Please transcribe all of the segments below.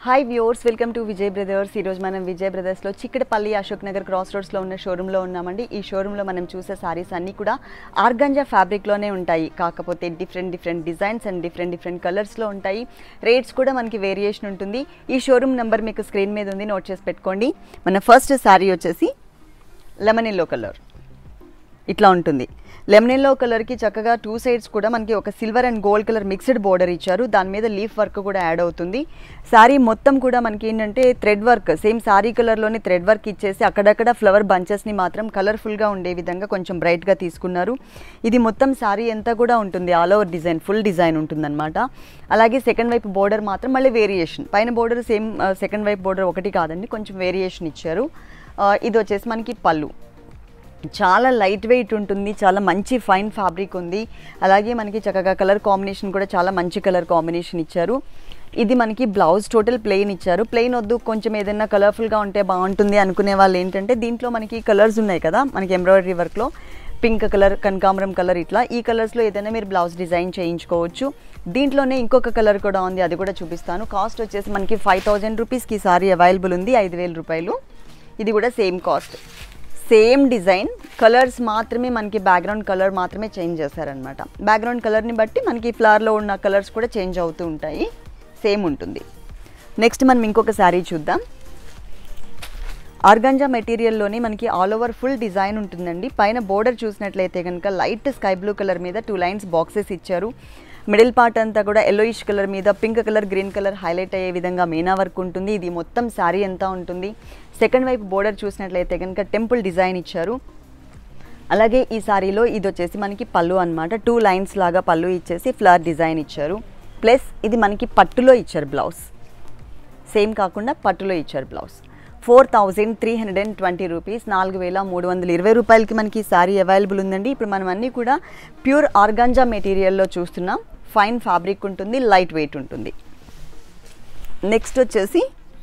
hi viewers welcome to Vijay brothers ఈరోజు మనం విజయ్ బ్రదర్స్లో చిక్కడపల్లి అశోక్ నగర్ క్రాస్ రోడ్స్లో ఉన్న షోరూంలో ఉన్నామండి ఈ షోరూంలో మనం చూసే సారీస్ అన్నీ కూడా ఆర్గంజా ఫ్యాబ్రిక్లోనే ఉంటాయి కాకపోతే different different designs and different different కలర్స్లో ఉంటాయి రేట్స్ కూడా మనకి వేరియేషన్ ఉంటుంది ఈ షోరూమ్ నెంబర్ మీకు స్క్రీన్ మీద ఉంది నోట్ చేసి పెట్టుకోండి మన ఫస్ట్ శారీ వచ్చేసి లెమన్ ఎల్లో కలర్ ఇట్లా ఉంటుంది లెమన్ ఎల్లో కలర్కి చక్కగా టూ సైడ్స్ కూడా మనకి ఒక silver and gold colour mixed border ఇచ్చారు దాని మీద లీఫ్ వర్క్ కూడా యాడ్ అవుతుంది శారీ మొత్తం కూడా మనకి ఏంటంటే థ్రెడ్ వర్క్ సేమ్ శారీ కలర్లోని థ్రెడ్ వర్క్ ఇచ్చేసి అక్కడక్కడ ఫ్లవర్ బంచెస్ని మాత్రం కలర్ఫుల్గా ఉండే విధంగా కొంచెం బ్రైట్గా తీసుకున్నారు ఇది మొత్తం శారీ అంతా కూడా ఉంటుంది all over design full design ఉంటుందన్నమాట అలాగే సెకండ్ వైపు బోర్డర్ మాత్రం మళ్ళీ వేరియేషన్ పైన బోర్డర్ సేమ్ సెకండ్ వైపు బోర్డర్ ఒకటి కాదండి కొంచెం వేరియేషన్ ఇచ్చారు ఆ, ఇది వచ్చేసి మనకి పళ్ళు చాలా లైట్ వెయిట్ ఉంటుంది చాలా మంచి ఫైన్ ఫ్యాబ్రిక్ ఉంది అలాగే మనకి చక్కగా కలర్ కాంబినేషన్ కూడా చాలా మంచి కలర్ కాంబినేషన్ ఇచ్చారు ఇది మనకి బ్లౌజ్ టోటల్ ప్లెయిన్ ఇచ్చారు ప్లెయిన్ వద్దు కొంచెం ఏదైనా కలర్ఫుల్గా ఉంటే బాగుంటుంది అనుకునే వాళ్ళు ఏంటంటే దీంట్లో మనకి కలర్స్ ఉన్నాయి కదా మనకి ఎంబ్రాయిడరీ వర్క్లో పింక్ కలర్ కనకాంబరం కలర్ ఇట్లా ఈ కలర్స్లో ఏదైనా మీరు బ్లౌజ్ డిజైన్ చేయించుకోవచ్చు దీంట్లోనే ఇంకొక కలర్ కూడా ఉంది అది కూడా చూపిస్తాను కాస్ట్ వచ్చేసి మనకి ఫైవ్ థౌజండ్ రూపీస్కి సారీ అవైలబుల్ ఉంది ఐదు వేల రూపాయలు ఇది కూడా same cost same design colours మాత్రమే మనకి బ్యాక్గ్రౌండ్ కలర్ మాత్రమే చేంజ్ చేశారనమాట బ్యాక్గ్రౌండ్ కలర్ని బట్టి మనకి ఫ్లవర్లో ఉన్న కలర్స్ కూడా చేంజ్ అవుతూ ఉంటాయి సేమ్ ఉంటుంది నెక్స్ట్ మనం ఇంకొక శారీ చూద్దాం ఆర్గంజా మెటీరియల్లోని మనకి ఆల్ ఓవర్ ఫుల్ డిజైన్ ఉంటుందండి పైన బోర్డర్ చూసినట్లయితే కనుక లైట్ స్కై బ్లూ కలర్ మీద టూ లైన్స్ బాక్సెస్ ఇచ్చారు మిడిల్ పార్ట్ అంతా కూడా ఎల్లోయిష్ కలర్ మీద pink colour green colour highlight అయ్యే విధంగా మీనా వర్క్ ఉంటుంది ఇది మొత్తం శారీ అంతా ఉంటుంది సెకండ్ వైపు బోర్డర్ చూసినట్లయితే కనుక టెంపుల్ డిజైన్ ఇచ్చారు అలాగే ఈ సారీలో ఇది వచ్చేసి మనకి పళ్ళు అన్నమాట టూ లైన్స్ లాగా పళ్ళు ఇచ్చేసి ఫ్లవర్ డిజైన్ ఇచ్చారు ప్లస్ ఇది మనకి పట్టులో ఇచ్చారు బ్లౌజ్ సేమ్ కాకుండా పట్టులో ఇచ్చారు blouse four thousand three hundred and twenty rupees నాలుగు వేల మూడు వందల ఇరవై రూపాయలకి మనకి శారీ అవైలబుల్ ఉందండి ఇప్పుడు మనం అన్నీ కూడా ప్యూర్ ఆర్గాంజా మెటీరియల్లో చూస్తున్నాం ఫైన్ ఫ్యాబ్రిక్ ఉంటుంది లైట్ వెయిట్ ఉంటుంది నెక్స్ట్ వచ్చేసి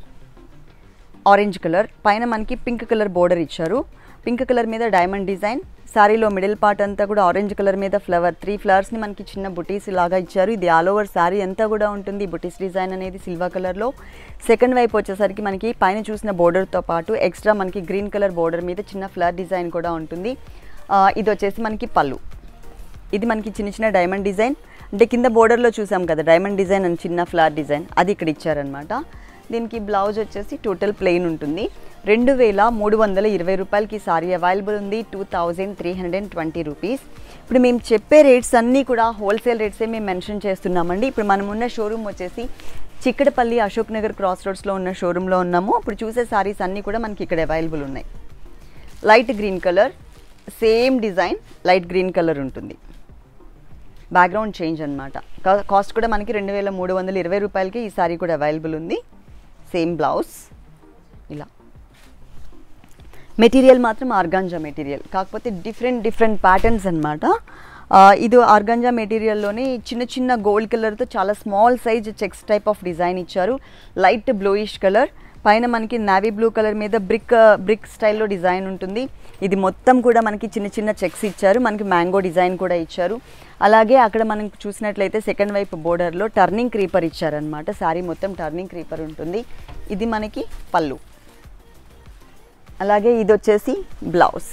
ఆరెంజ్ కలర్ పైన మనకి పింక్ కలర్ బోర్డర్ ఇచ్చారు పింక్ కలర్ మీద డైమండ్ డిజైన్ శారీలో మిడిల్ పార్ట్ అంతా కూడా ఆరెంజ్ కలర్ మీద ఫ్లవర్ త్రీ ఫ్లవర్స్ని మనకి చిన్న బుటీస్ లాగా ఇచ్చారు ఇది ఆల్ ఓవర్ శారీ అంతా కూడా ఉంటుంది బుటీస్ డిజైన్ అనేది సిల్వర్ కలర్లో సెకండ్ వైపు వచ్చేసరికి మనకి పైన చూసిన బోర్డర్తో పాటు ఎక్స్ట్రా మనకి గ్రీన్ కలర్ బోర్డర్ మీద చిన్న ఫ్లవర్ డిజైన్ కూడా ఉంటుంది ఆ, ఇది వచ్చేసి మనకి పళ్ళు ఇది మనకి చిన్న చిన్న డైమండ్ డిజైన్ అంటే కింద బోర్డర్లో చూసాం కదా డైమండ్ డిజైన్ అండ్ చిన్న ఫ్లవర్ డిజైన్ అది ఇక్కడ ఇచ్చారనమాట దీనికి బ్లౌజ్ వచ్చేసి టోటల్ ప్లెయిన్ ఉంటుంది రెండు వేల మూడు వందల ఇరవై రూపాయలకి సారీ అవైలబుల్ ఉంది two thousand three hundred and twenty rupees ఇప్పుడు మేము చెప్పే రేట్స్ అన్నీ కూడా హోల్సేల్ రేట్సే మేము మెన్షన్ చేస్తున్నామండి ఇప్పుడు మనం ఉన్న షోరూమ్ వచ్చేసి చిక్కడపల్లి అశోక్ నగర్ క్రాస్ రోడ్స్లో ఉన్న షోరూంలో ఉన్నాము ఇప్పుడు చూసే సారీస్ అన్నీ కూడా మనకి ఇక్కడ అవైలబుల్ ఉన్నాయి light green colour same design light green colour ఉంటుంది బ్యాక్గ్రౌండ్ చేంజ్ అనమాట కాస్ట్ కూడా మనకి రెండు వేల మూడు వందల ఇరవై రూపాయలకి ఈ సారీ కూడా అవైలబుల్ ఉంది సేమ్ బ్లౌజ్ ఇలా మెటీరియల్ మాత్రం ఆర్గాంజా మెటీరియల్ కాకపోతే డిఫరెంట్ డిఫరెంట్ ప్యాటర్న్స్ అనమాట ఇది ఆర్గాంజా మెటీరియల్లోనే చిన్న చిన్న గోల్డ్ కలర్తో చాలా small size checks type of design ఇచ్చారు లైట్ బ్లూయిష్ కలర్ పైన మనకి నావీ బ్లూ కలర్ మీద బ్రిక్ బ్రిక్ స్టైల్లో డిజైన్ ఉంటుంది ఇది మొత్తం కూడా మనకి చిన్న చిన్న చెక్స్ ఇచ్చారు మనకి మ్యాంగో డిజైన్ కూడా ఇచ్చారు అలాగే అక్కడ మనం చూసినట్లయితే సెకండ్ వైపు బోర్డర్లో టర్నింగ్ క్రీపర్ ఇచ్చారనమాట శారీ మొత్తం టర్నింగ్ క్రీపర్ ఉంటుంది ఇది మనకి పళ్ళు అలాగే ఇది వచ్చేసి బ్లౌజ్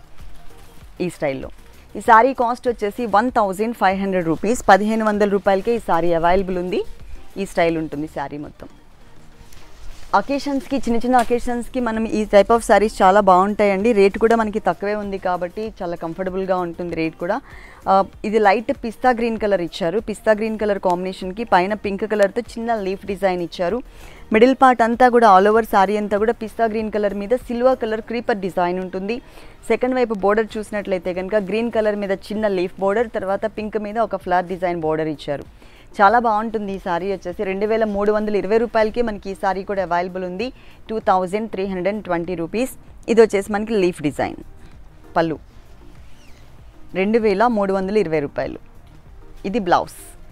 ఈ స్టైల్లో ఈ సారీ కాస్ట్ వచ్చేసి one thousand five hundred rupees పదిహేను వందల రూపాయలకే ఈ సారీ అవైలబుల్ ఉంది ఈ స్టైల్ ఉంటుంది శారీ మొత్తం అకేషన్స్కి చిన్న చిన్న అకేషన్స్కి మనం ఈ టైప్ ఆఫ్ శారీస్ చాలా బాగుంటాయండి రేట్ కూడా మనకి తక్కువే ఉంది కాబట్టి చాలా కంఫర్టబుల్గా ఉంటుంది రేట్ కూడా ఆ, ఇది లైట్ పిస్తా గ్రీన్ కలర్ ఇచ్చారు పిస్తా గ్రీన్ కలర్ కాంబినేషన్కి పైన పింక్ కలర్తో చిన్న లీఫ్ డిజైన్ ఇచ్చారు మిడిల్ పార్ట్ అంతా కూడా ఆల్ ఓవర్ శారీ అంతా కూడా పిస్తా గ్రీన్ కలర్ మీద సిల్వర్ కలర్ క్రీపర్ డిజైన్ ఉంటుంది సెకండ్ వైపు బోర్డర్ చూసినట్లయితే కనుక గ్రీన్ కలర్ మీద చిన్న లీఫ్ బోర్డర్ తర్వాత పింక్ మీద ఒక ఫ్లవర్ డిజైన్ బోర్డర్ ఇచ్చారు చాలా బాగుంటుంది ఈ సారీ వచ్చేసి రెండు వేల మూడు వందల ఇరవై రూపాయలకి మనకి ఈ సారీ కూడా అవైలబుల్ ఉంది two thousand three hundred and twenty rupees ఇది వచ్చేసి మనకి లీఫ్ డిజైన్ పళ్ళు రెండు వేల మూడు వందల ఇరవై రూపాయలు ఇది బ్లౌజ్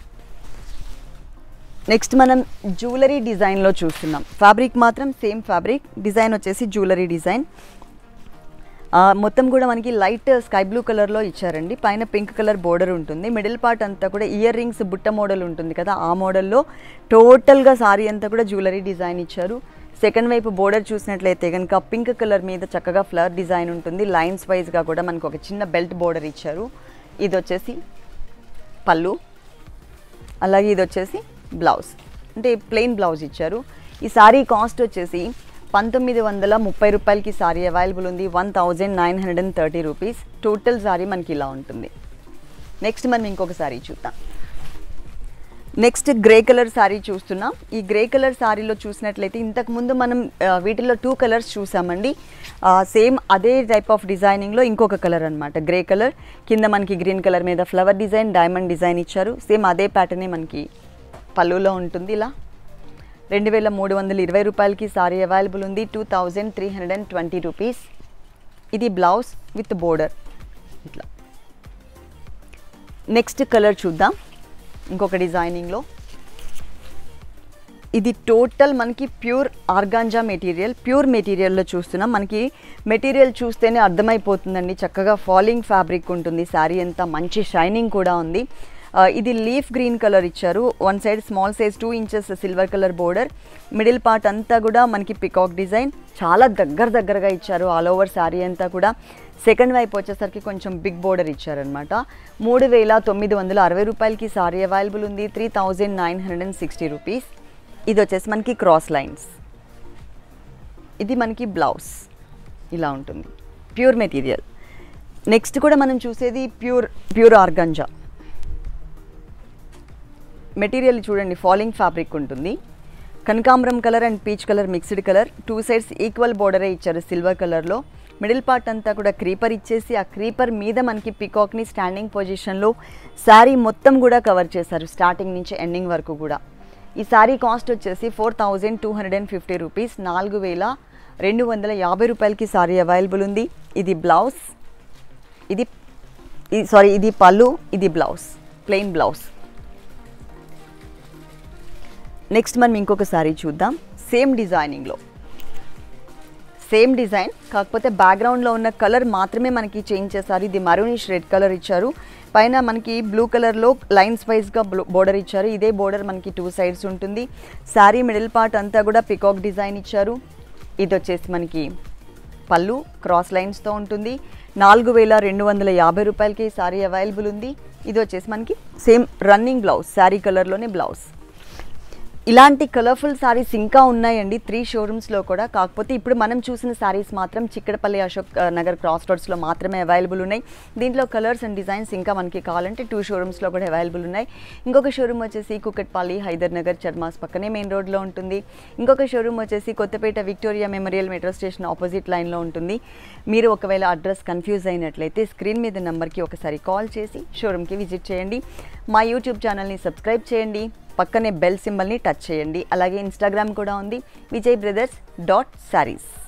నెక్స్ట్ మనం జ్యువెలరీ డిజైన్లో చూస్తున్నాం ఫ్యాబ్రిక్ మాత్రం సేమ్ ఫ్యాబ్రిక్ డిజైన్ వచ్చేసి జ్యువెలరీ డిజైన్ ఆ, మొత్తం కూడా మనకి లైట్ స్కై బ్లూ కలర్లో ఇచ్చారండి పైన పింక్ కలర్ బోర్డర్ ఉంటుంది మిడిల్ పార్ట్ అంతా కూడా ఇయర్ రింగ్స్ బుట్ట మోడల్ ఉంటుంది కదా ఆ మోడల్లో టోటల్గా సారీ అంతా కూడా జ్యువెలరీ డిజైన్ ఇచ్చారు సెకండ్ వైపు బోర్డర్ చూసినట్లయితే కనుక పింక్ కలర్ మీద చక్కగా ఫ్లవర్ డిజైన్ ఉంటుంది లైన్స్ వైజ్గా కూడా మనకు ఒక చిన్న బెల్ట్ బోర్డర్ ఇచ్చారు ఇది వచ్చేసి పళ్ళు అలాగే ఇది వచ్చేసి బ్లౌజ్ అంటే ప్లెయిన్ బ్లౌజ్ ఇచ్చారు ఈ సారీ కాస్ట్ వచ్చేసి పంతొమ్మిది వందల ముప్పై రూపాయలకి సారీ అవైలబుల్ ఉంది one thousand nine hundred and thirty rupees total sari మనకి ఇలా ఉంటుంది నెక్స్ట్ మనం ఇంకొక సారీ చూద్దాం నెక్స్ట్ గ్రే కలర్ శారీ చూస్తున్నాం ఈ గ్రే కలర్ శారీలో చూసినట్లయితే ఇంతకు ముందు మనం ఆ, వీటిలో టూ కలర్స్ చూసామండి సేమ్ అదే టైప్ ఆఫ్ డిజైనింగ్లో ఇంకొక కలర్ అనమాట గ్రే కలర్ కింద మనకి గ్రీన్ కలర్ మీద ఫ్లవర్ డిజైన్ డైమండ్ డిజైన్ ఇచ్చారు సేమ్ అదే ప్యాటర్నే మనకి పళ్ళులో ఉంటుంది ఇలా రెండు వేల మూడు వందల ఇరవై రూపాయలకి సారీ అవైలబుల్ ఉంది two thousand three hundred and twenty rupees ఇది బ్లౌజ్ విత్ బోర్డర్ ఇట్లా నెక్స్ట్ కలర్ చూద్దాం ఇంకొక డిజైనింగ్లో ఇది టోటల్ మనకి ప్యూర్ ఆర్గాంజా మెటీరియల్ ప్యూర్ మెటీరియల్లో చూస్తున్నాం మనకి మెటీరియల్ చూస్తేనే అర్థమైపోతుందండి చక్కగా ఫాలింగ్ ఫ్యాబ్రిక్ ఉంటుంది శారీ అంతా మంచి షైనింగ్ కూడా ఉంది ఆ, ఇది లీఫ్ గ్రీన్ కలర్ ఇచ్చారు one side small size two inches silver colour border middle part అంతా కూడా మనకి పికాక్ డిజైన్ చాలా దగ్గర దగ్గరగా ఇచ్చారు ఆల్ ఓవర్ శారీ అంతా కూడా సెకండ్ వైపు వచ్చేసరికి కొంచెం బిగ్ బోర్డర్ ఇచ్చారనమాట మూడు వేల తొమ్మిది వందల అరవై రూపాయలకి సారీ అవైలబుల్ ఉంది three thousand nine hundred and sixty rupees ఇది వచ్చేసి మనకి క్రాస్ లైన్స్ ఇది మనకి బ్లౌజ్ ఇలా ఉంటుంది ప్యూర్ మెటీరియల్ నెక్స్ట్ కూడా మనం చూసేది ప్యూర్ ప్యూర్ ఆర్గంజా మెటీరియల్ చూడండి ఫాలింగ్ ఫ్యాబ్రిక్ ఉంటుంది కనకాంబరం colour and peach colour mixed colour two sides equal బోర్డరే ఇచ్చారు సిల్వర్ కలర్లో మిడిల్ పార్ట్ అంతా కూడా క్రీపర్ ఇచ్చేసి ఆ క్రీపర్ మీద మనకి పికాక్ని స్టాండింగ్ పొజిషన్లో శారీ మొత్తం కూడా కవర్ చేశారు స్టార్టింగ్ నుంచి ఎండింగ్ వరకు కూడా ఈ శారీ కాస్ట్ వచ్చేసి four thousand two hundred and fifty rupees నాలుగు వేల రెండు వందల యాభై రూపాయలకి శారీ అవైలబుల్ ఉంది ఇది బ్లౌజ్ ఇది సారీ ఇది పళ్ళు ఇది బ్లౌజ్ ప్లెయిన్ బ్లౌజ్ నెక్స్ట్ మనం ఇంకొక సారీ చూద్దాం సేమ్ డిజైనింగ్లో సేమ్ డిజైన్ కాకపోతే బ్యాక్గ్రౌండ్లో ఉన్న కలర్ మాత్రమే మనకి చేంజ్ చేశారు ఇది మరూనిష్ రెడ్ కలర్ ఇచ్చారు పైన మనకి బ్లూ కలర్లో లైన్స్ వైజ్గా బోర్డర్ ఇచ్చారు ఇదే బోర్డర్ మనకి టూ సైడ్స్ ఉంటుంది శారీ మిడిల్ పార్ట్ అంతా కూడా పికాక్ డిజైన్ ఇచ్చారు ఇది వచ్చేసి మనకి పళ్ళు క్రాస్ లైన్స్తో ఉంటుంది నాలుగు వేల రెండు వందల యాభై రూపాయలకి ఈ శారీ అవైలబుల్ ఉంది ఇది వచ్చేసి మనకి సేమ్ రన్నింగ్ బ్లౌజ్ శారీ కలర్లోనే బ్లౌజ్ ఇలాంటి కలర్ఫుల్ సారీస్ ఇంకా ఉన్నాయండి త్రీ షోరూమ్స్లో కూడా కాకపోతే ఇప్పుడు మనం చూసిన సారీస్ మాత్రం చిక్కడపల్లి అశోక్ ఆ, నగర్ క్రాస్ రోడ్స్లో మాత్రమే అవైలబుల్ ఉన్నాయి దీంట్లో కలర్స్ అండ్ డిజైన్స్ ఇంకా మనకి కావాలంటే టూ షోరూమ్స్లో కూడా అవైలబుల్ ఉన్నాయి ఇంకొక షోరూమ్ వచ్చేసి కుకట్పల్లి హైదర్ నగర్ చర్మాస్ పక్కనే మెయిన్ రోడ్లో ఉంటుంది ఇంకొక షోరూమ్ వచ్చేసి Kothapet Victoria Memorial metro station opposite లైన్లో ఉంటుంది మీరు ఒకవేళ అడ్రస్ కన్ఫ్యూజ్ అయినట్లయితే స్క్రీన్ మీద నెంబర్కి ఒకసారి కాల్ చేసి షోరూమ్కి విజిట్ చేయండి మా యూట్యూబ్ ఛానల్ని సబ్స్క్రైబ్ చేయండి పక్కనే బెల్ సింబల్ని టచ్ చేయండి అలాగే ఇన్స్టాగ్రామ్ కూడా ఉంది విజయ్ బ్రదర్స్ డాట్ సారీస్